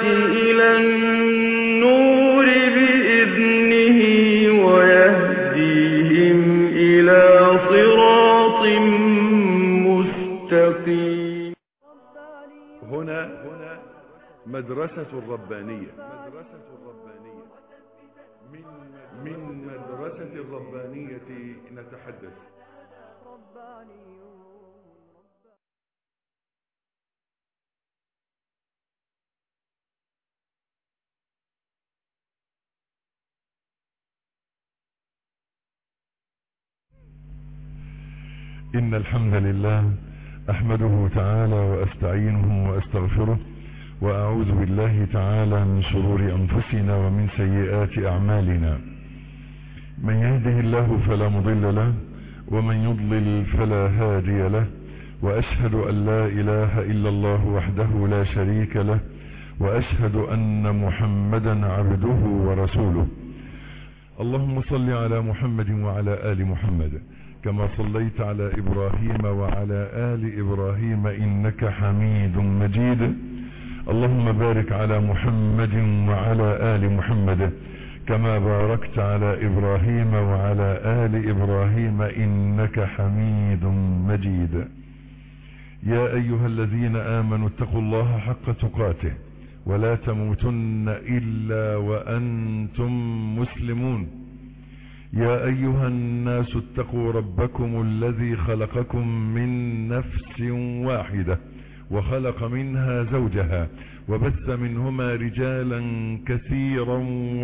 إلى النور بإذنه ويهديهم إلى صراط مستقيم هنا هنا مدرسة الربانية مدرسة الربانية من من مدرسة الربانية نتحدث إن الحمد لله أحمده تعالى وأستعينه وأستغفره وأعوذ بالله تعالى من شرور أنفسنا ومن سيئات أعمالنا من يهده الله فلا مضل له ومن يضلل فلا هادي له وأشهد أن لا إله إلا الله وحده لا شريك له وأشهد أن محمدا عبده ورسوله اللهم صل على محمد وعلى آل محمد كما صليت على إبراهيم وعلى آل إبراهيم إنك حميد مجيد اللهم بارك على محمد وعلى آل محمد كما باركت على إبراهيم وعلى آل إبراهيم إنك حميد مجيد يا أيها الذين آمنوا اتقوا الله حق تقاته ولا تموتن إلا وأنتم مسلمون يا أيها الناس اتقوا ربكم الذي خلقكم من نفس واحدة وخلق منها زوجها وبث منهما رجالا كثيرا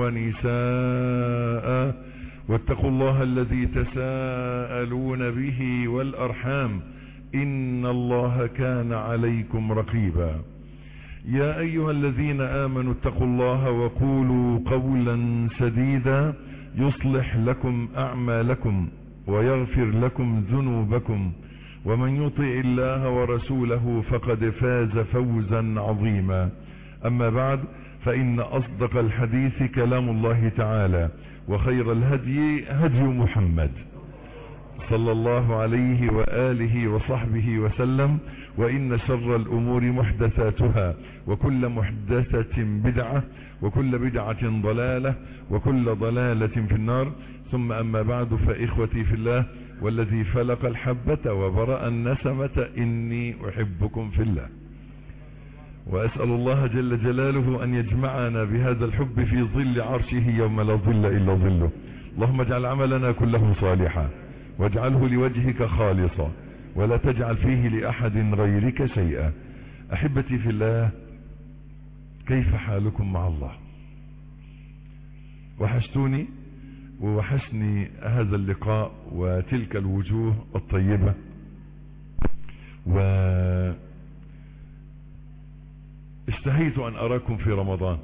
ونساء واتقوا الله الذي تساءلون به والأرحام إن الله كان عليكم رقيبا يا أيها الذين آمنوا اتقوا الله وقولوا قولا سديدا يصلح لكم أعمالكم ويغفر لكم ذنوبكم ومن يطع الله ورسوله فقد فاز فوزا عظيما أما بعد فإن أصدق الحديث كلام الله تعالى وخير الهدي هدي محمد صلى الله عليه وآله وصحبه وسلم وإن شر الأمور محدثاتها وكل محدثة بدعة وكل بدعة ضلالة وكل ضلالة في النار ثم أما بعد فإخوتي في الله والذي فلق الحبة وبرأ النسمة إني أحبكم في الله وأسأل الله جل جلاله أن يجمعنا بهذا الحب في ظل عرشه يوم لا ظل إلا ظله اللهم اجعل عملنا كله صالحا واجعله لوجهك خالصا ولا تجعل فيه لأحد غيرك شيئا أحبتي في الله كيف حالكم مع الله وحشتوني ووحشني هذا اللقاء وتلك الوجوه الطيبة و اشتهيت أن أراكم في رمضان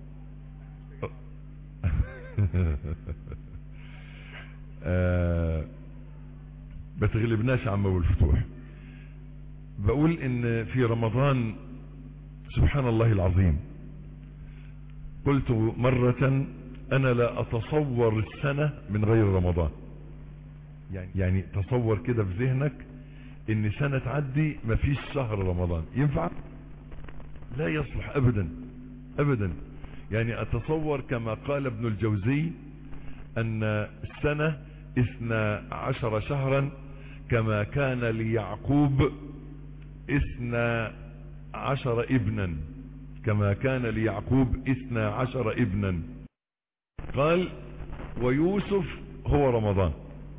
آه بتغلبناش عم ابو الفتوح بقول ان في رمضان سبحان الله العظيم قلت مرة انا لا اتصور السنة من غير رمضان يعني, يعني تصور كده في ذهنك ان سنة تعدي مفيش شهر رمضان ينفع لا يصلح ابدا ابدا يعني اتصور كما قال ابن الجوزي ان السنة اثنى عشر شهرا كما كان ليعقوب اثنى عشر ابنا كما كان ليعقوب اثنى عشر ابنا قال ويوسف هو رمضان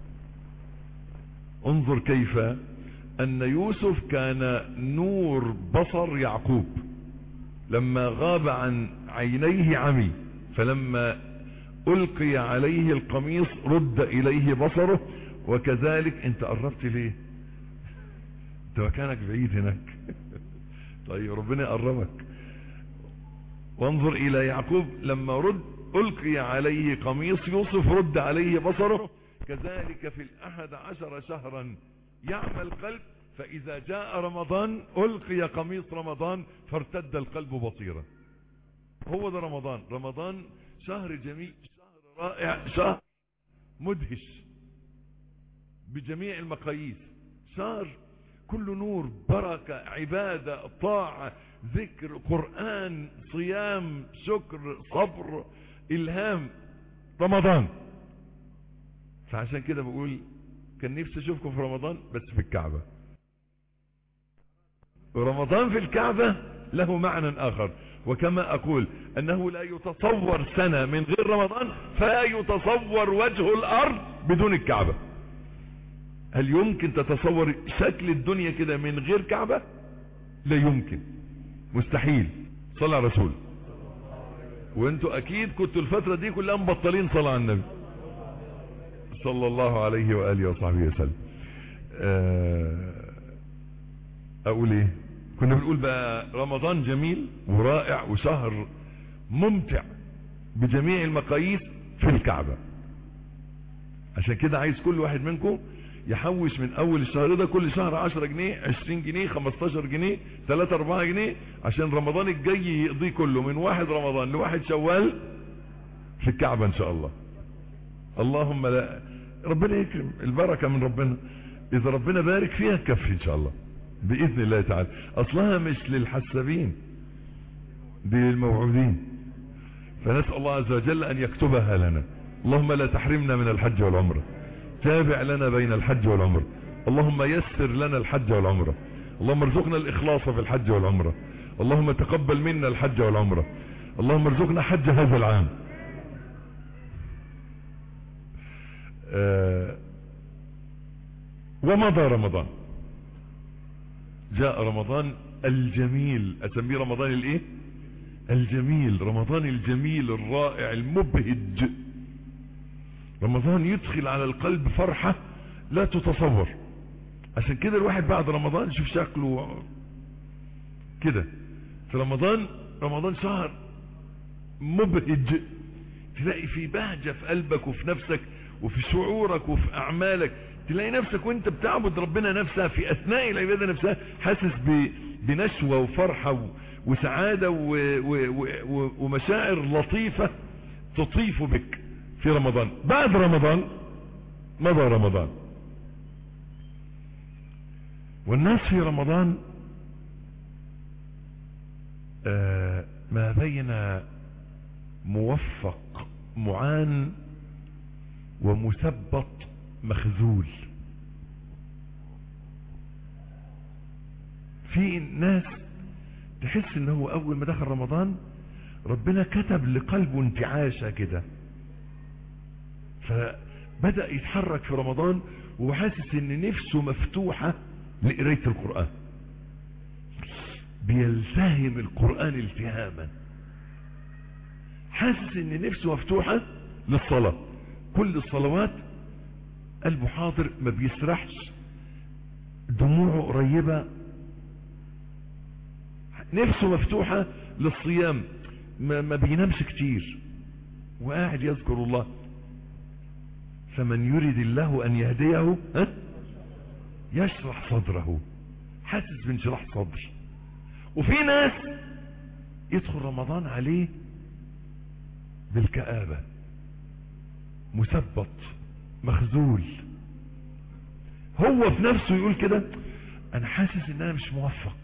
انظر كيف ان يوسف كان نور بصر يعقوب لما غاب عن عينيه عمي فلما القي عليه القميص رد اليه بصره وكذلك انت قربت ليه انت مكانك بعيد هناك طيب ربنا يقربك وانظر الى يعقوب لما رد القي عليه قميص يوسف رد عليه بصره كذلك في الاحد عشر شهرا يعمى القلب فاذا جاء رمضان القي قميص رمضان فارتد القلب بصيرا هو ده رمضان رمضان شهر جميل شهر رائع شهر مدهش بجميع المقاييس شهر كل نور بركة عبادة طاعة ذكر قرآن صيام شكر صبر الهام رمضان فعشان كده بقول كان نفسي اشوفكم في رمضان بس في الكعبة رمضان في الكعبة له معنى اخر وكما اقول انه لا يتصور سنة من غير رمضان فلا يتصور وجه الارض بدون الكعبة هل يمكن تتصور شكل الدنيا كده من غير كعبة لا يمكن مستحيل صلى على رسول وانتوا اكيد كنتوا الفترة دي كلها مبطلين صلاة على النبي صلى الله عليه وآله وصحبه وسلم اقول ايه كنا بنقول بقى رمضان جميل ورائع وشهر ممتع بجميع المقاييس في الكعبة عشان كده عايز كل واحد منكم يحوش من اول الشهر ده كل شهر 10 جنيه 20 جنيه 15 جنيه 3 4 جنيه عشان رمضان الجاي يقضيه كله من واحد رمضان لواحد شوال في الكعبة ان شاء الله اللهم لا ربنا يكرم البركة من ربنا اذا ربنا بارك فيها كفي ان شاء الله باذن الله تعالى اصلها مش للحسابين دي للموعودين فنسأل الله عز وجل ان يكتبها لنا اللهم لا تحرمنا من الحج والعمره تابع لنا بين الحج والعمرة اللهم يسر لنا الحج والعمرة اللهم ارزقنا الاخلاص في الحج والعمرة اللهم تقبل منا الحج والعمرة اللهم ارزقنا حج هذا العام آه ومضى رمضان جاء رمضان الجميل اسميه رمضان الايه الجميل رمضان الجميل الرائع المبهج رمضان يدخل على القلب فرحة لا تتصور عشان كده الواحد بعد رمضان يشوف شكله كده في رمضان رمضان شهر مبهج تلاقي في بهجة في قلبك وفي نفسك وفي شعورك وفي اعمالك تلاقي نفسك وانت بتعبد ربنا نفسها في اثناء العبادة نفسها حاسس بنشوة وفرحة وسعادة ومشاعر لطيفة تطيف بك في رمضان بعد رمضان مضى رمضان والناس في رمضان آه ما بين موفق معان ومثبط مخذول في ناس تحس ان هو اول ما دخل رمضان ربنا كتب لقلبه انتعاشة كده فبدأ يتحرك في رمضان وحاسس ان نفسه مفتوحة لقراية القرآن بيلتهم القرآن التهاما حاسس ان نفسه مفتوحة للصلاة كل الصلوات قلبه حاضر ما بيسرحش دموعه قريبة نفسه مفتوحة للصيام ما, ما بينامش كتير وقاعد يذكر الله فمن يريد الله ان يهديه ها يشرح صدره حاسس بانشراح صدر وفي ناس يدخل رمضان عليه بالكآبة مثبط مخذول هو في نفسه يقول كده انا حاسس ان انا مش موفق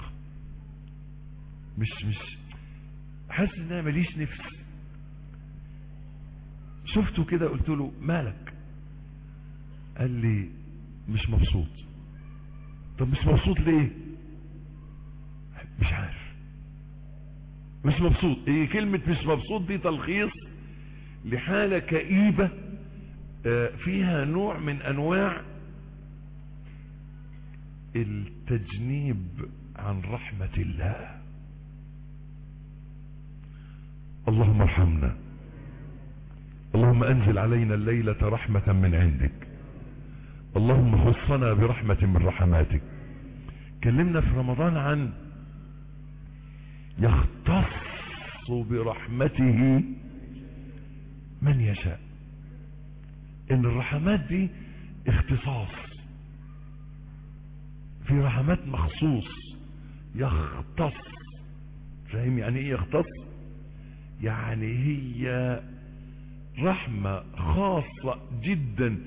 مش مش حاسس ان انا ماليش نفس شفته كده قلت له مالك قال لي مش مبسوط طب مش مبسوط ليه مش عارف مش مبسوط ايه كلمة مش مبسوط دي تلخيص لحالة كئيبة فيها نوع من انواع التجنيب عن رحمة الله اللهم ارحمنا اللهم انزل علينا الليلة رحمة من عندك اللهم خصنا برحمة من رحماتك كلمنا في رمضان عن يختص برحمته من يشاء ان الرحمات دي اختصاص في رحمات مخصوص يختص فاهم يعني ايه يختص يعني هي رحمة خاصة جدا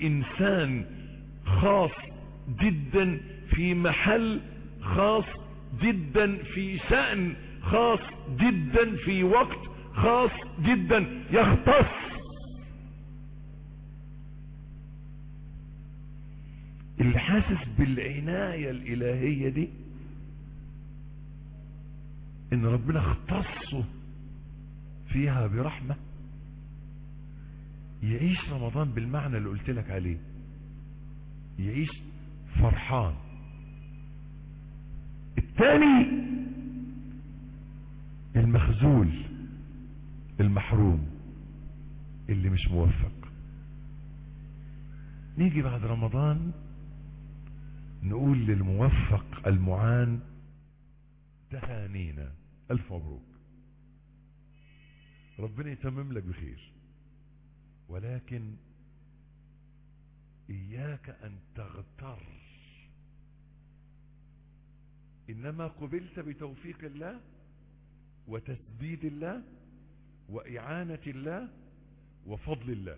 لإنسان خاص جدا في محل خاص جدا في شأن خاص جدا في وقت خاص جدا يختص اللي حاسس بالعناية الإلهية دي ان ربنا اختصه فيها برحمة يعيش رمضان بالمعنى اللي قلت لك عليه يعيش فرحان الثاني المخزول المحروم اللي مش موفق نيجي بعد رمضان نقول للموفق المعان تهانينا الف مبروك ربنا يتمم لك بخير ولكن اياك ان تغتر انما قبلت بتوفيق الله وتسديد الله واعانة الله وفضل الله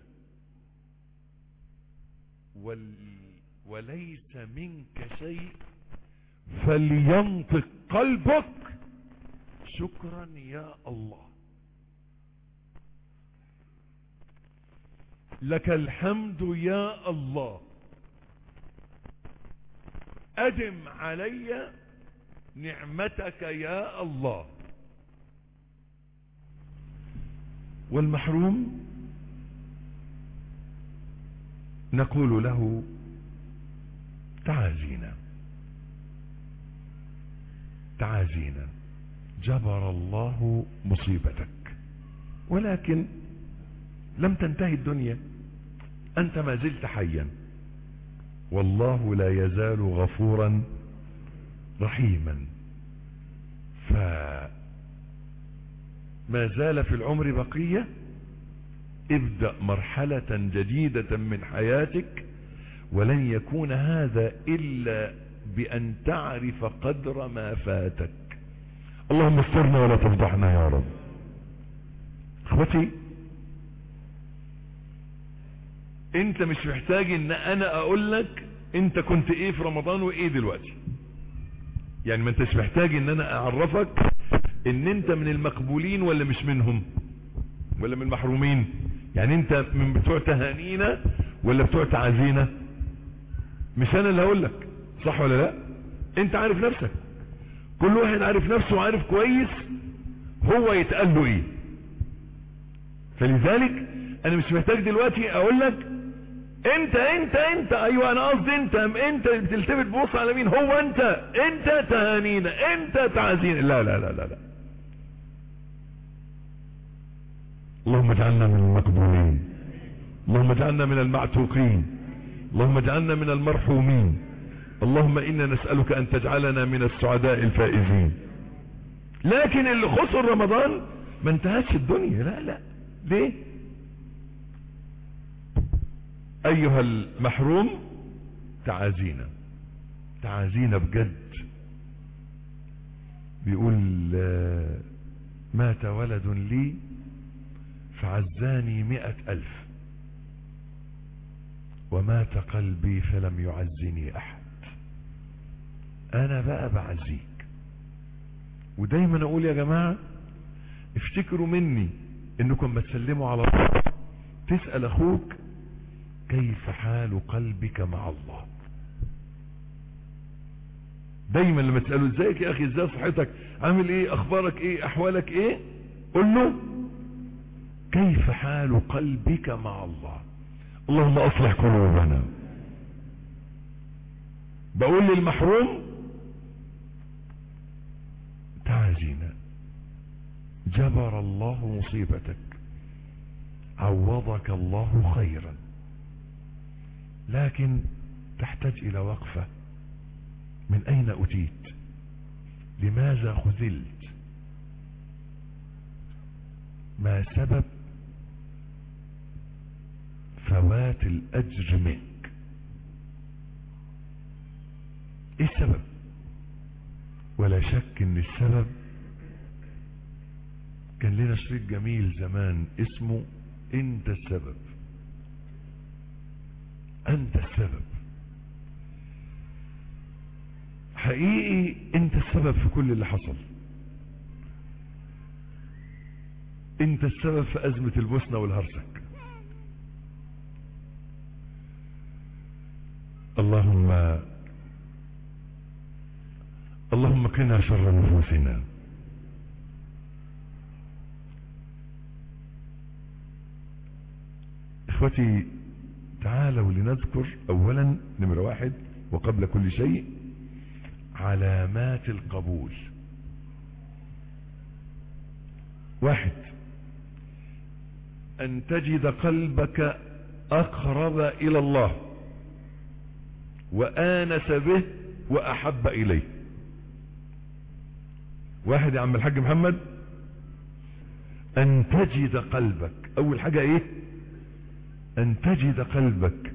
وال وليس منك شيء فلينطق قلبك شكرا يا الله لك الحمد يا الله أدم علي نعمتك يا الله والمحروم نقول له تعازينا تعازينا جبر الله مصيبتك ولكن لم تنتهي الدنيا انت ما زلت حيا والله لا يزال غفورا رحيما فما زال في العمر بقية ابدأ مرحلة جديدة من حياتك ولن يكون هذا إلا بأن تعرف قدر ما فاتك اللهم استرنا ولا تفضحنا يا رب اخوتي انت مش محتاج ان انا اقول لك انت كنت ايه في رمضان وايه دلوقتي يعني ما انتش محتاج ان انا اعرفك ان انت من المقبولين ولا مش منهم ولا من المحرومين يعني انت من بتوع تهانينا ولا بتوع تعازينا مش انا اللي هقول لك صح ولا لا انت عارف نفسك كل واحد عارف نفسه وعارف كويس هو يتقال له ايه فلذلك انا مش محتاج دلوقتي اقول لك انت انت انت ايوه انا قصدي انت انت بتلتفت تبص على مين هو انت انت تهانينا انت تعزينا لا لا لا لا, لا. اللهم اجعلنا من المقبولين اللهم اجعلنا من المعتوقين اللهم اجعلنا من المرحومين اللهم انا نسألك ان تجعلنا من السعداء الفائزين لكن اللي خسر رمضان ما انتهتش الدنيا لا لا ليه ايها المحروم تعازينا تعازينا بجد بيقول مات ولد لي فعزاني مئة الف ومات قلبي فلم يعزني احد انا بقى بعزيك ودايما اقول يا جماعة افتكروا مني انكم ما تسلموا على الله تسأل اخوك كيف حال قلبك مع الله دايما لما تسأله ازيك يا اخي ازاي صحتك عامل ايه اخبارك ايه احوالك ايه قل له كيف حال قلبك مع الله اللهم اصلح قلوبنا بقول للمحروم تعازينا جبر الله مصيبتك عوضك الله خيرا لكن تحتاج الى وقفة من اين اتيت لماذا خذلت ما سبب فوات الاجر منك ايه السبب ولا شك ان السبب كان لنا شريط جميل زمان اسمه انت السبب انت السبب حقيقي انت السبب في كل اللي حصل انت السبب في ازمة البوسنة والهرسك اللهم اللهم قنا شر نفوسنا اخوتي تعالوا لنذكر اولا نمرة واحد وقبل كل شيء علامات القبول واحد ان تجد قلبك اقرب الى الله وانس به واحب اليه واحد يا عم الحاج محمد ان تجد قلبك اول حاجة ايه ان تجد قلبك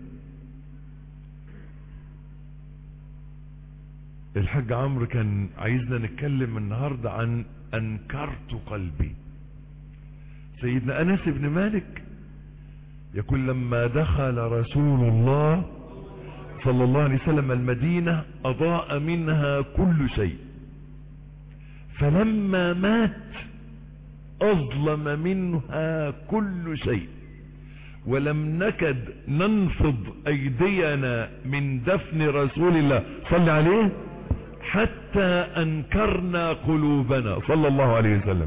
الحاج عمرو كان عايزنا نتكلم النهاردة عن انكرت قلبي سيدنا انس بن مالك يقول لما دخل رسول الله صلى الله عليه وسلم المدينة اضاء منها كل شيء فلما مات اظلم منها كل شيء ولم نكد ننفض ايدينا من دفن رسول الله صلى عليه حتى انكرنا قلوبنا صلى الله عليه وسلم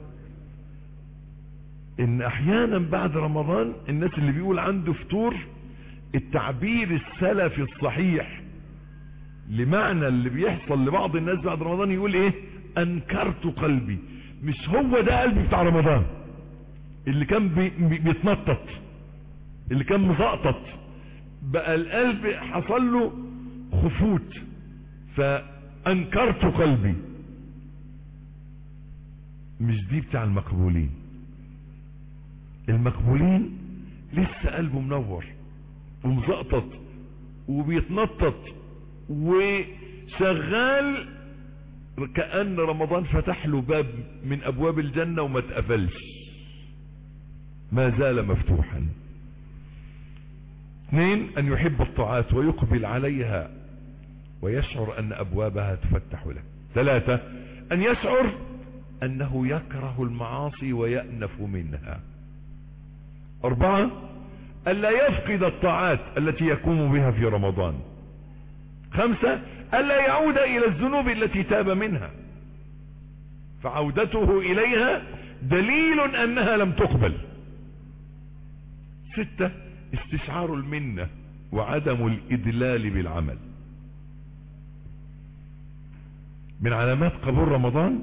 ان احيانا بعد رمضان الناس اللي بيقول عنده فطور التعبير السلفي الصحيح لمعنى اللي بيحصل لبعض الناس بعد رمضان يقول ايه انكرت قلبي مش هو ده قلبي بتاع رمضان اللي كان بي بيتنطط اللي كان مزقطط بقى القلب حصل له خفوت فانكرت قلبي مش دي بتاع المقبولين المقبولين لسه قلبه منور ومزقطط وبيتنطط وشغال كأن رمضان فتح له باب من ابواب الجنة وما اتقفلش ما زال مفتوحا اثنين ان يحب الطاعات ويقبل عليها ويشعر ان ابوابها تفتح له ثلاثة ان يشعر انه يكره المعاصي ويأنف منها اربعة الا يفقد الطاعات التي يقوم بها في رمضان خمسة الا يعود الى الذنوب التي تاب منها فعودته اليها دليل انها لم تقبل ستة استشعار المنة وعدم الادلال بالعمل من علامات قبول رمضان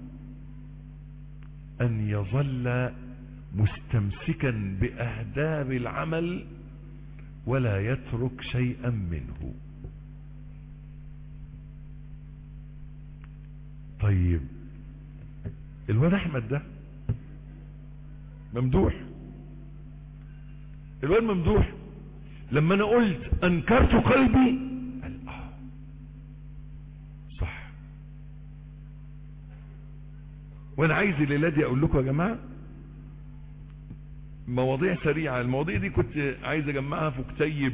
ان يظل مستمسكا باهداب العمل ولا يترك شيئا منه طيب الواد احمد ده ممدوح الواد ممدوح لما انا قلت انكرت قلبي قال اه صح وانا عايز الليله دي اقول لكم يا جماعه مواضيع سريعه المواضيع دي كنت عايز اجمعها في كتيب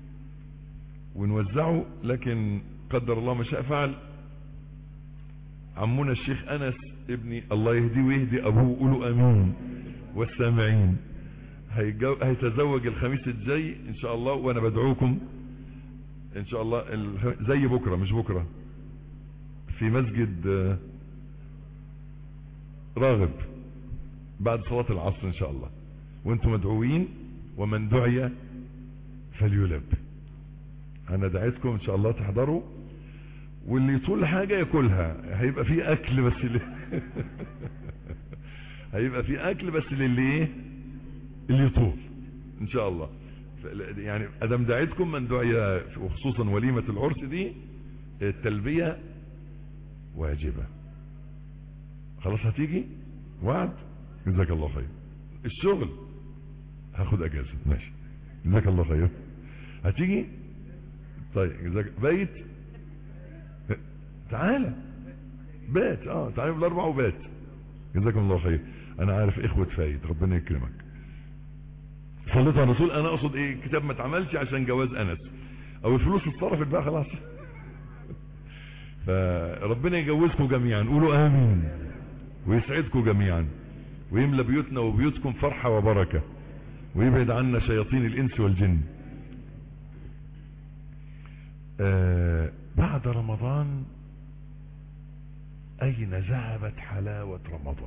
ونوزعه لكن قدر الله ما شاء فعل عمونا الشيخ انس ابني الله يهديه ويهدي ابوه قولوا امين والسامعين هيجو... هيتزوج الخميس الجاي ان شاء الله وانا بدعوكم ان شاء الله ال... زي بكرة مش بكرة في مسجد راغب بعد صلاة العصر ان شاء الله وانتم مدعوين ومن دعي فليلب انا دعيتكم ان شاء الله تحضروا واللي يطول حاجة ياكلها هيبقى في اكل بس اللي هيبقى في اكل بس للي ايه اللي يطول ان شاء الله يعني ادم دعيتكم من دعي وخصوصا وليمة العرس دي التلبية واجبة خلاص هتيجي وعد جزاك الله خير الشغل هاخد اجازة ماشي جزاك الله خير هتيجي طيب جزاك بيت تعالى بات اه تعالى بالاربع وبات جزاكم الله خير انا عارف اخوة فايد ربنا يكرمك صليت على الرسول انا اقصد ايه كتاب ما اتعملش عشان جواز انس او الفلوس اتصرفت بقى خلاص فربنا يجوزكم جميعا قولوا امين ويسعدكم جميعا ويملى بيوتنا وبيوتكم فرحة وبركة ويبعد عنا شياطين الانس والجن آه بعد رمضان اين ذهبت حلاوة رمضان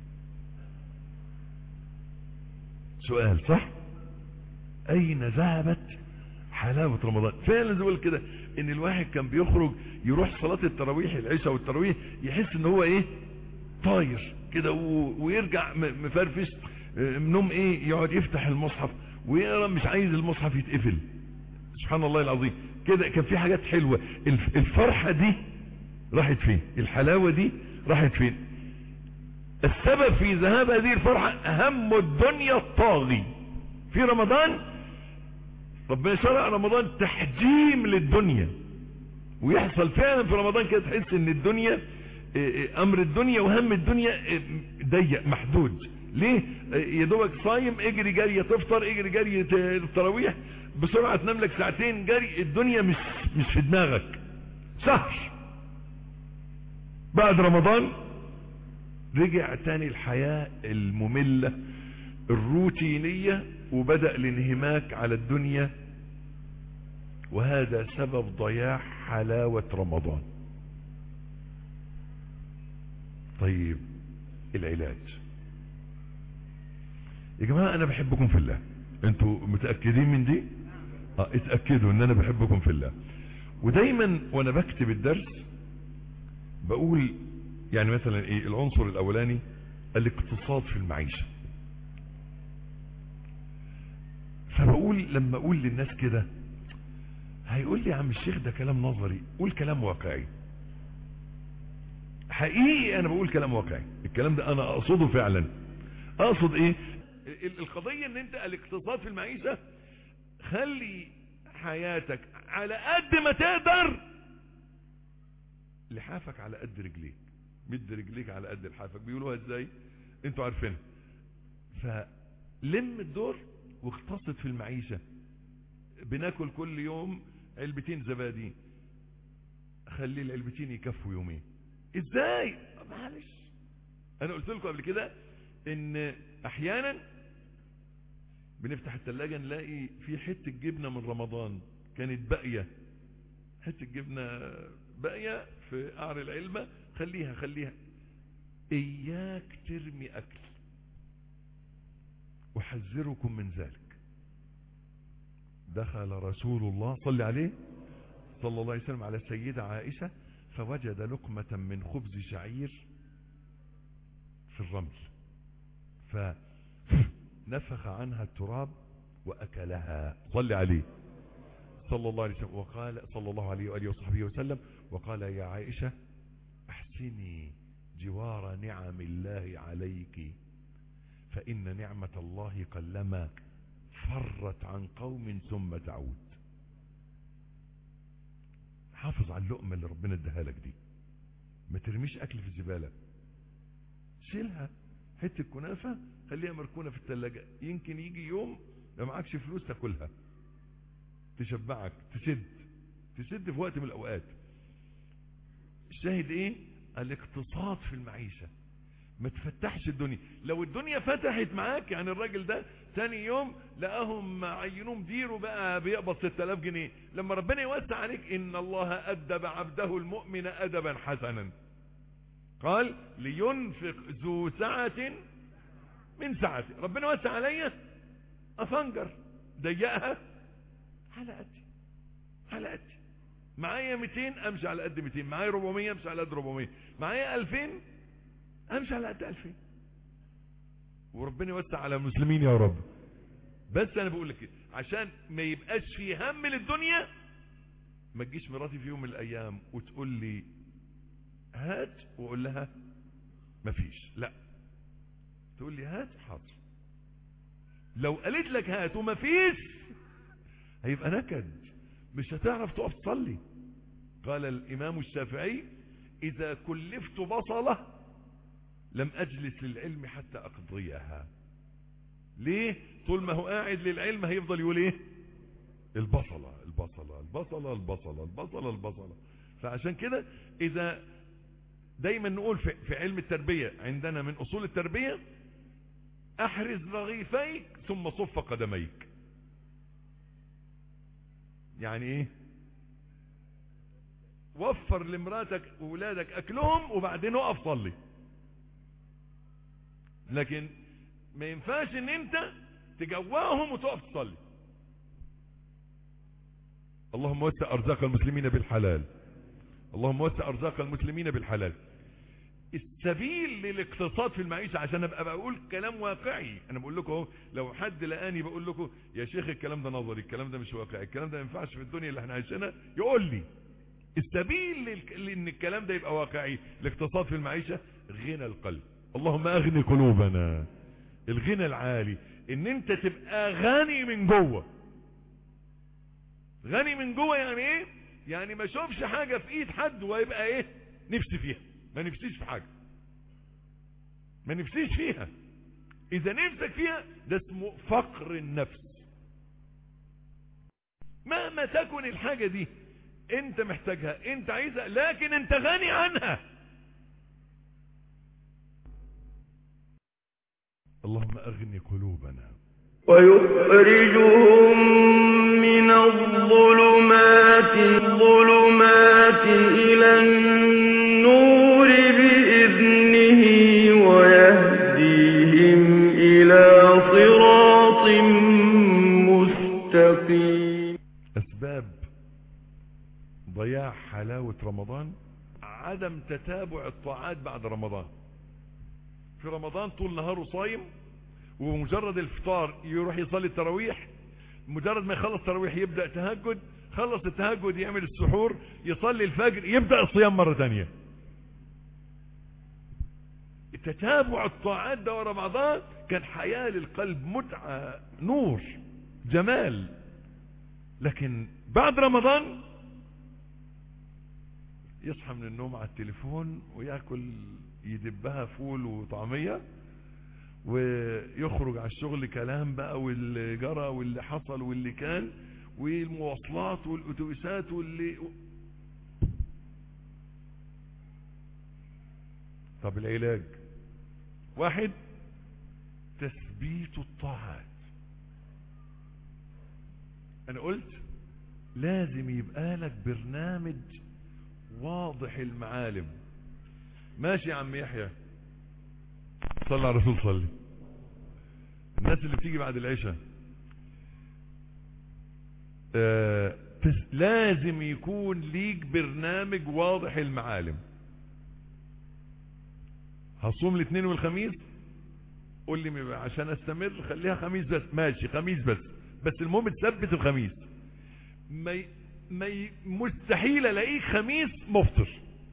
سؤال صح اين ذهبت حلاوة رمضان فعلا زي كده ان الواحد كان بيخرج يروح صلاة التراويح العشاء والتراويح يحس ان هو ايه طاير كده ويرجع مفرفش منهم ايه يقعد يفتح المصحف ويقرا مش عايز المصحف يتقفل سبحان الله العظيم كده كان في حاجات حلوة الفرحة دي راحت فين الحلاوة دي راحت فين السبب في ذهاب هذه الفرحة هم الدنيا الطاغي في رمضان ربنا شرع رمضان تحجيم للدنيا ويحصل فعلا في رمضان كده تحس ان الدنيا امر الدنيا وهم الدنيا ضيق محدود ليه يا دوبك صايم اجري جري تفطر اجري جري التراويح بسرعة تنام لك ساعتين جري الدنيا مش مش في دماغك سهر بعد رمضان رجع تاني الحياة المملة الروتينية وبدأ الانهماك على الدنيا وهذا سبب ضياع حلاوة رمضان طيب العلاج يا جماعة انا بحبكم في الله انتوا متأكدين من دي اه اتأكدوا ان انا بحبكم في الله ودايما وانا بكتب الدرس بقول يعني مثلا ايه العنصر الاولاني الاقتصاد في المعيشة فبقول لما اقول للناس كده هيقول لي يا عم الشيخ ده كلام نظري قول كلام واقعي حقيقي انا بقول كلام واقعي الكلام ده انا اقصده فعلا اقصد ايه القضية ان انت الاقتصاد في المعيشة خلي حياتك على قد ما تقدر لحافك على قد رجليك مد رجليك على قد لحافك بيقولوها ازاي انتوا عارفين فلم الدور واقتصد في المعيشة بناكل كل يوم علبتين زبادي خلي العلبتين يكفوا يومين ازاي معلش انا قلت لكم قبل كده ان احيانا بنفتح التلاجة نلاقي في حتة جبنة من رمضان كانت باقية حتة جبنة باقية في قعر العلبة خليها خليها اياك ترمي اكل احذركم من ذلك دخل رسول الله صلى عليه صلى الله عليه وسلم على السيدة عائشة فوجد لقمة من خبز شعير في الرمل فنفخ عنها التراب وأكلها صلى عليه صلى الله عليه وسلم وقال صلى الله عليه وآله وصحبه وسلم وقال يا عائشة احسني جوار نعم الله عليك فإن نعمة الله قلما فرت عن قوم ثم تعود حافظ على اللقمة اللي ربنا اداها لك دي ما ترميش اكل في الزبالة شيلها حتة كنافة خليها مركونة في التلاجة يمكن يجي يوم ما معكش فلوس تاكلها تشبعك تسد تسد في وقت من الاوقات الشاهد ايه الاقتصاد في المعيشة ما تفتحش الدنيا لو الدنيا فتحت معاك يعني الراجل ده ثاني يوم لقاهم عينوه مديره بقى بيقبض 6000 جنيه لما ربنا يوسع عليك ان الله ادب عبده المؤمن ادبا حسنا قال لينفق ذو سعة من سعته ربنا وسع عليا افنجر ضيقها على قدي على قدي معايا 200 امشي على قد 200 معايا 400 امشي على قد 400 معايا 2000 امشي على قد 2000 وربنا يوسع على المسلمين يا رب بس انا بقول لك عشان ما يبقاش في هم للدنيا ما تجيش مراتي في يوم من الايام وتقول لي هات واقول لها مفيش لا تقول لي هات حاضر لو قالت لك هات ومفيش هيبقى نكد مش هتعرف تقف تصلي قال الامام الشافعي اذا كلفت بصله لم اجلس للعلم حتى اقضيها ليه طول ما هو قاعد للعلم هيفضل يقول ايه البصلة البصلة البصلة البصلة البصلة البصلة فعشان كده اذا دايما نقول في, في علم التربية عندنا من اصول التربية احرز رغيفيك ثم صف قدميك يعني ايه وفر لمراتك وولادك اكلهم وبعدين اقف صلي لكن ما ينفعش ان انت تجواهم وتقف تصلي اللهم وسع ارزاق المسلمين بالحلال اللهم وسع ارزاق المسلمين بالحلال السبيل للاقتصاد في المعيشة عشان ابقى بقول كلام واقعي انا بقول لكم اهو لو حد لقاني بقول لكم يا شيخ الكلام ده نظري الكلام ده مش واقعي الكلام ده ما ينفعش في الدنيا اللي احنا عايشينها يقول لي السبيل لان الكلام ده يبقى واقعي الاقتصاد في المعيشة غنى القلب اللهم اغني قلوبنا الغنى العالي ان انت تبقى غني من جوه غني من جوه يعني ايه يعني ما اشوفش حاجة في ايد حد ويبقى ايه نفسي فيها ما نفسيش في حاجة ما نفسيش فيها اذا نفسك فيها ده اسمه فقر النفس مهما تكن الحاجة دي انت محتاجها انت عايزها لكن انت غني عنها اللهم اغني قلوبنا ويخرجهم من الظلمات الظلمات إلى النور بإذنه ويهديهم إلى صراط مستقيم اسباب ضياع حلاوة رمضان عدم تتابع الطاعات بعد رمضان في رمضان طول نهاره صايم ومجرد الفطار يروح يصلي التراويح مجرد ما يخلص التراويح يبدأ تهجد خلص التهجد يعمل السحور يصلي الفجر يبدأ الصيام مرة تانية تتابع الطاعات ده ورا بعضها كان حياة للقلب متعة نور جمال لكن بعد رمضان يصحى من النوم على التليفون وياكل يدبها فول وطعمية ويخرج على الشغل كلام بقى واللي جرى واللي حصل واللي كان والمواصلات والاتوبيسات واللي طب العلاج واحد تثبيت الطاعات انا قلت لازم يبقى لك برنامج واضح المعالم ماشي يا عم يحيى صلى على الرسول صلي الناس اللي بتيجي بعد العشاء آه لازم يكون ليك برنامج واضح المعالم هصوم الاثنين والخميس قول لي عشان استمر خليها خميس بس ماشي خميس بس بس المهم تثبت الخميس ما ي... ما ي... مستحيل الاقيك خميس مفطر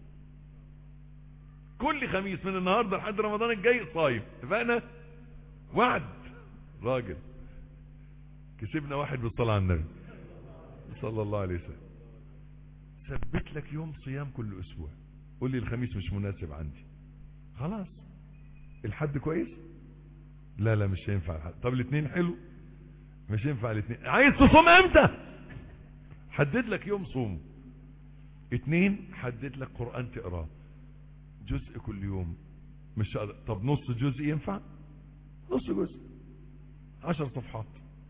كل خميس من النهارده لحد رمضان الجاي صايم اتفقنا وعد راجل كسبنا واحد بالصلاه على النبي صلى الله عليه وسلم ثبت لك يوم صيام كل اسبوع قول لي الخميس مش مناسب عندي خلاص الحد كويس لا لا مش هينفع الحد طب الاثنين حلو مش ينفع الاثنين عايز تصوم امتى حدد لك يوم صوم اتنين حدد لك قرآن تقراه جزء كل يوم مش قادر. طب نص جزء ينفع نص جزء عشر صفحات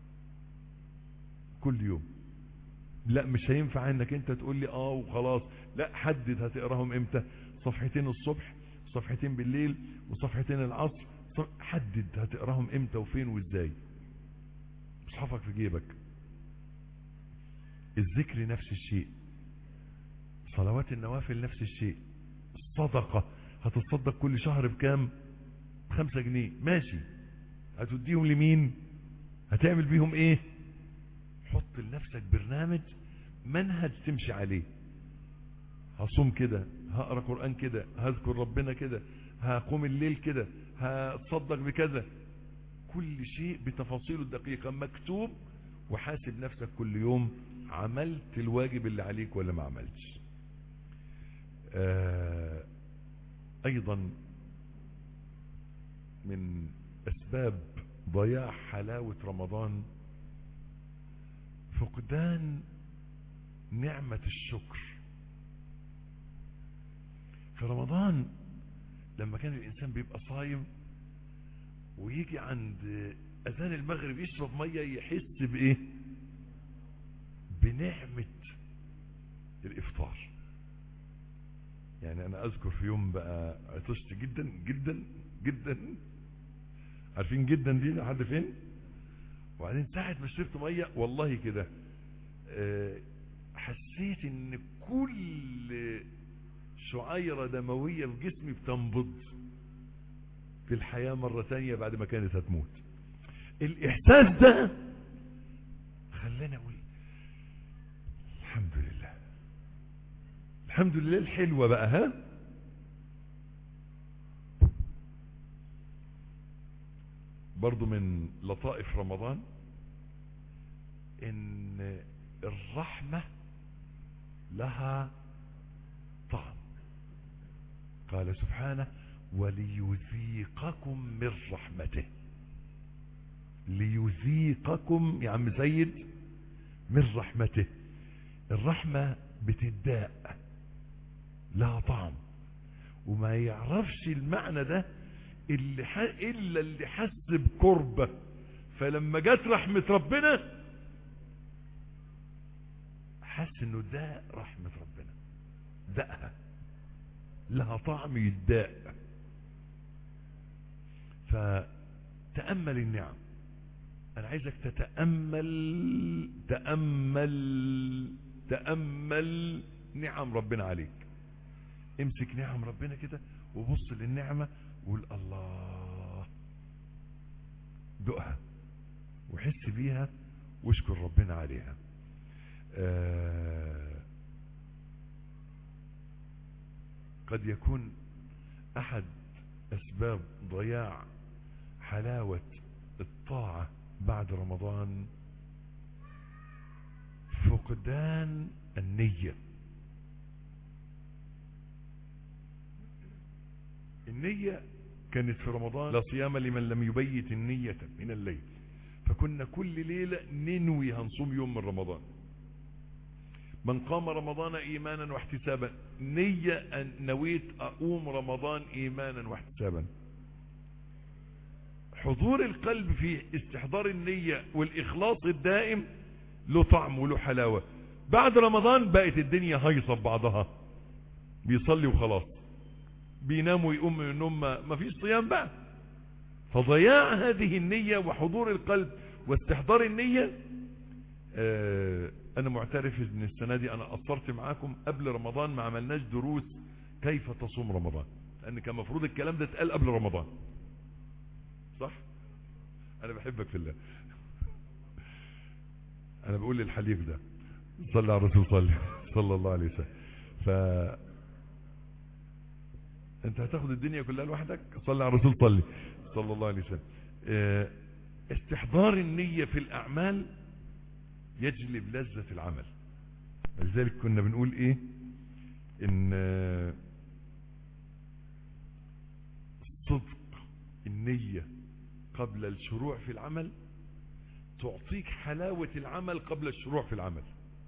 كل يوم لا مش هينفع انك انت تقول لي اه وخلاص لا حدد هتقراهم امتى صفحتين الصبح صفحتين بالليل وصفحتين العصر حدد هتقراهم امتى وفين وازاي مصحفك في جيبك الذكر نفس الشيء صلوات النوافل نفس الشيء الصدقة هتتصدق كل شهر بكام خمسة جنيه ماشي هتديهم لمين هتعمل بيهم ايه حط لنفسك برنامج منهج تمشي عليه هصوم كده هقرا قرآن كده هذكر ربنا كده هقوم الليل كده هتصدق بكذا كل شيء بتفاصيله الدقيقة مكتوب وحاسب نفسك كل يوم عملت الواجب اللي عليك ولا ما عملتش آه ايضا من اسباب ضياع حلاوة رمضان فقدان نعمة الشكر في رمضان لما كان الانسان بيبقى صايم ويجي عند اذان المغرب يشرب ميه يحس بايه بنعمه الافطار يعني انا اذكر في يوم بقى عطشت جدا جدا جدا عارفين جدا دي لحد فين وبعدين ساعة ما شربت مية والله كده أه حسيت ان كل شعيرة دموية في جسمي بتنبض في الحياة مرة تانية بعد ما كانت هتموت الاحساس ده خلاني اقول الحمد لله الحمد لله الحلوة بقى ها برضو من لطائف رمضان ان الرحمة لها طعم قال سبحانه وليذيقكم من رحمته ليذيقكم يا عم سيد من رحمته الرحمة بتداء لها طعم وما يعرفش المعنى ده اللي ح... الا اللي حس بكربة فلما جت رحمة ربنا حس انه ده رحمة ربنا دقها لها طعم يداء فتأمل النعم انا عايزك تتأمل تأمل تأمل نعم ربنا عليك امسك نعم ربنا كده وبص للنعمة وقول الله دقها وحس بيها واشكر ربنا عليها آه قد يكون احد اسباب ضياع حلاوة الطاعة بعد رمضان فقدان النية النية كانت في رمضان لا صيام لمن لم يبيت النية من الليل فكنا كل ليلة ننوي هنصوم يوم من رمضان من قام رمضان ايمانا واحتسابا نية ان نويت اقوم رمضان ايمانا واحتسابا حضور القلب في استحضار النية والاخلاص الدائم له طعم وله حلاوة بعد رمضان بقت الدنيا هيصة ببعضها بيصلي وخلاص بينام ويقوم من النوم ما فيش صيام بقى فضياع هذه النية وحضور القلب واستحضار النية آه انا معترف ان السنة دي انا قصرت معاكم قبل رمضان ما عملناش دروس كيف تصوم رمضان لان كان مفروض الكلام ده اتقال قبل رمضان صح انا بحبك في الله انا بقول للحليف ده صلى على الرسول صلى صلى الله عليه وسلم ف انت هتاخد الدنيا كلها لوحدك صلى على الرسول صلي صلى الله عليه وسلم اه استحضار النية في الاعمال يجلب لذة العمل لذلك كنا بنقول ايه ان صدق النية قبل الشروع في العمل تعطيك حلاوة العمل قبل الشروع في العمل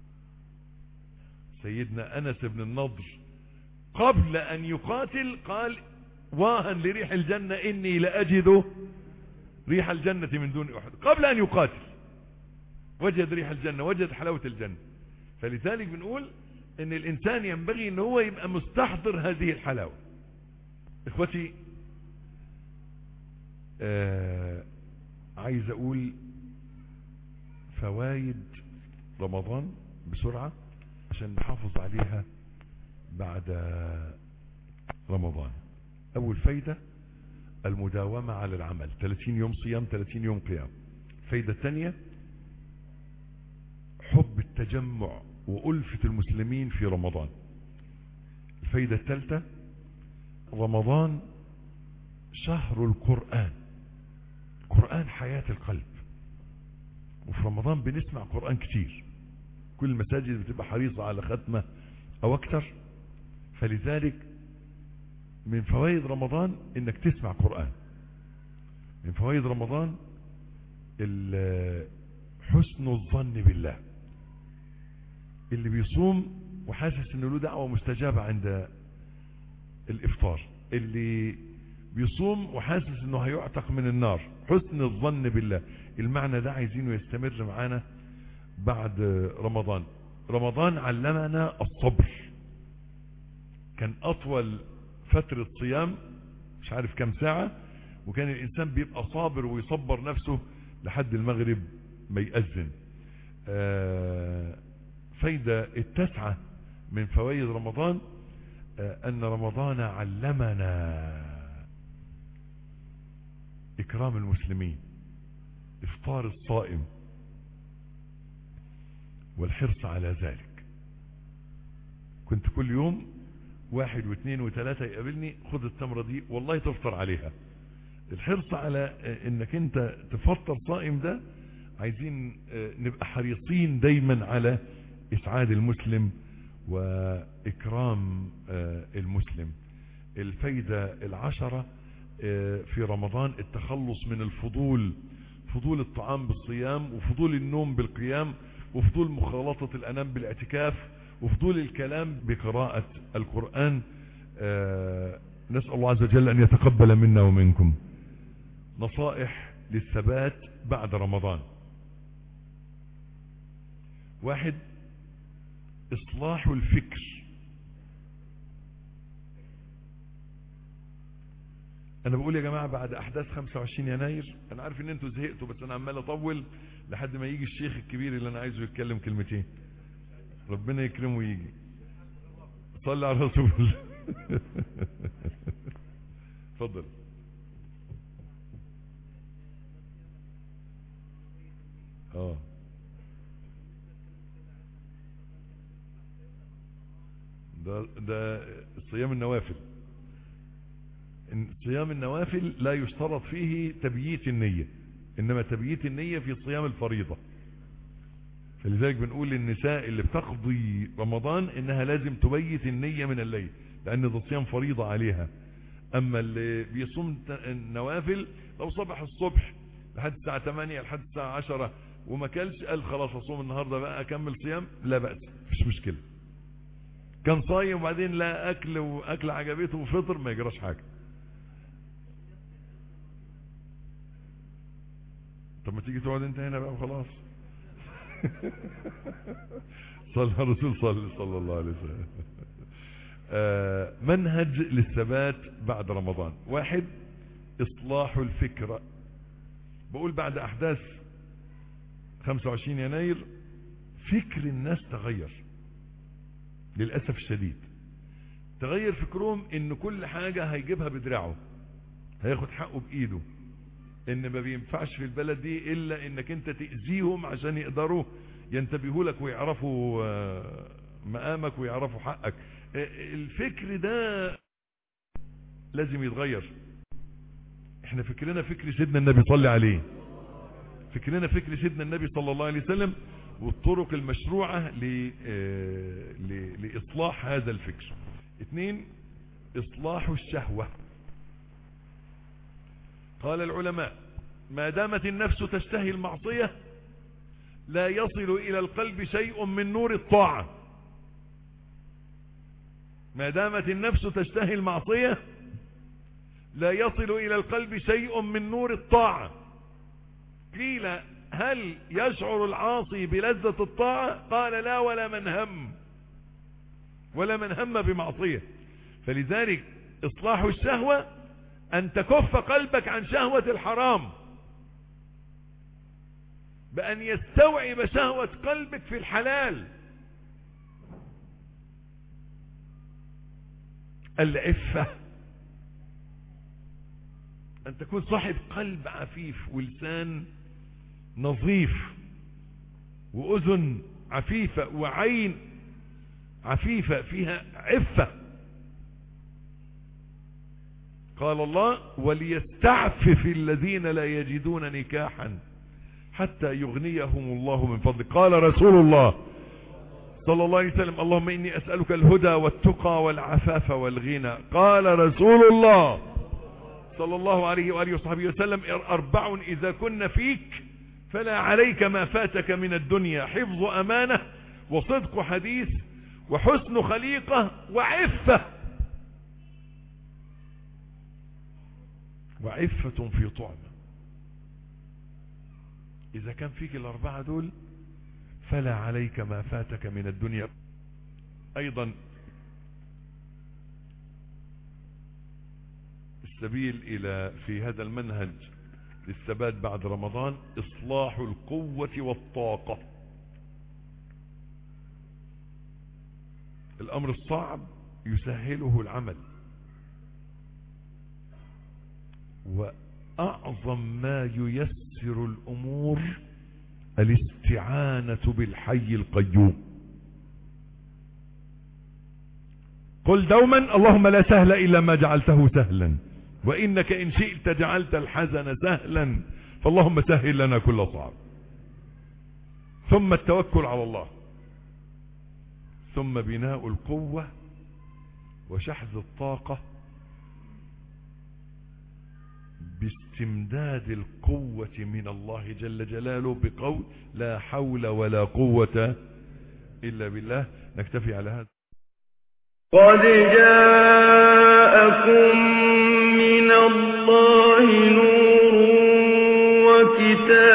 سيدنا أنس بن النضر قبل أن يقاتل قال واها لريح الجنة إني لأجد ريح الجنة من دون أحد قبل أن يقاتل وجد ريح الجنة وجد حلاوة الجنة فلذلك بنقول ان الانسان ينبغي ان هو يبقى مستحضر هذه الحلاوة اخوتي آه عايز اقول فوائد رمضان بسرعة عشان نحافظ عليها بعد رمضان اول فايدة المداومة على العمل 30 يوم صيام 30 يوم قيام فايدة الثانية حب التجمع وألفة المسلمين في رمضان الفايدة الثالثة رمضان شهر القرآن قرآن حياة القلب وفي رمضان بنسمع قرآن كتير كل المساجد بتبقى حريصة على ختمة او اكتر فلذلك من فوائد رمضان انك تسمع قرآن من فوائد رمضان حسن الظن بالله اللي بيصوم وحاسس ان له دعوة مستجابة عند الافطار اللي بيصوم وحاسس انه هيعتق من النار حسن الظن بالله المعنى ده عايزينه يستمر معانا بعد رمضان رمضان علمنا الصبر كان اطول فترة صيام مش عارف كم ساعة وكان الانسان بيبقى صابر ويصبر نفسه لحد المغرب ما يأذن آه، فايدة التسعة من فوائد رمضان آه، ان رمضان علمنا اكرام المسلمين افطار الصائم والحرص على ذلك كنت كل يوم واحد واثنين وثلاثة يقابلني خد التمرة دي والله تفطر عليها الحرص على آه، انك انت تفطر صائم ده عايزين آه، نبقى حريصين دايما على اسعاد المسلم واكرام آه، المسلم الفايدة العشرة آه، في رمضان التخلص من الفضول فضول الطعام بالصيام وفضول النوم بالقيام وفضول مخالطة الانام بالاعتكاف وفضول الكلام بقراءة القرآن آه، نسأل الله عز وجل ان يتقبل منا ومنكم نصائح للثبات بعد رمضان واحد اصلاح الفكر انا بقول يا جماعة بعد احداث 25 يناير انا عارف ان انتوا زهقتوا بس انا عمال اطول لحد ما يجي الشيخ الكبير اللي انا عايزه يتكلم كلمتين ربنا يكرمه ويجي صلي على الرسول اتفضل اه ده ده صيام النوافل إن صيام النوافل لا يشترط فيه تبييت النية انما تبييت النية في صيام الفريضة فلذلك بنقول للنساء اللي بتقضي رمضان انها لازم تبيت النية من الليل لان ده صيام فريضة عليها اما اللي بيصوم ت- النوافل لو صبح الصبح لحد الساعة 8 لحد الساعة 10 وما كلش قال خلاص اصوم النهاردة بقى اكمل صيام لا بأس مفيش مشكلة كان صايم وبعدين لا اكل واكل عجبته وفطر ما يجراش حاجة طب ما تيجي تقعد انت هنا بقى وخلاص صلى على الرسول صلى صلى الله عليه وسلم آه، منهج للثبات بعد رمضان واحد اصلاح الفكرة بقول بعد احداث 25 يناير فكر الناس تغير للأسف الشديد تغير فكرهم ان كل حاجة هيجيبها بدراعه هياخد حقه بايده ان ما بينفعش في البلد دي الا انك انت تأذيهم عشان يقدروا ينتبهوا لك ويعرفوا آه، مقامك ويعرفوا حقك آه، الفكر ده لازم يتغير احنا فكرنا فكر سيدنا النبي صلى عليه فكرنا فكر سيدنا النبي صلى الله عليه وسلم والطرق المشروعة ل- آه، ل- لإصلاح هذا الفكر اثنين إصلاح الشهوة قال العلماء ما دامت النفس تشتهي المعصية لا يصل إلى القلب شيء من نور الطاعة ما دامت النفس تشتهي المعصية لا يصل إلى القلب شيء من نور الطاعة قيل هل يشعر العاصي بلذة الطاعة قال لا ولا من هم ولا من هم بمعصية فلذلك إصلاح الشهوة أن تكف قلبك عن شهوة الحرام بأن يستوعب شهوة قلبك في الحلال العفة أن تكون صاحب قلب عفيف ولسان نظيف وأذن عفيفة وعين عفيفة فيها عفة قال الله وليستعفف الذين لا يجدون نكاحا حتى يغنيهم الله من فضله قال رسول الله صلى الله عليه وسلم اللهم إني أسألك الهدى والتقى والعفاف والغنى قال رسول الله صلى الله عليه وآله وصحبه وسلم أربع إذا كن فيك فلا عليك ما فاتك من الدنيا حفظ أمانة وصدق حديث وحسن خليقة وعفة وعفة في طعمة إذا كان فيك الأربعة دول فلا عليك ما فاتك من الدنيا أيضا السبيل إلى في هذا المنهج للثبات بعد رمضان إصلاح القوة والطاقة الأمر الصعب يسهله العمل وأعظم ما ييسر الأمور الاستعانة بالحي القيوم قل دوما اللهم لا سهل إلا ما جعلته سهلا وإنك إن شئت جعلت الحزن سهلا فاللهم سهل لنا كل صعب ثم التوكل على الله ثم بناء القوة وشحذ الطاقة باستمداد القوة من الله جل جلاله بقول لا حول ولا قوة إلا بالله نكتفي على هذا قد جاءكم من الله نور وكتاب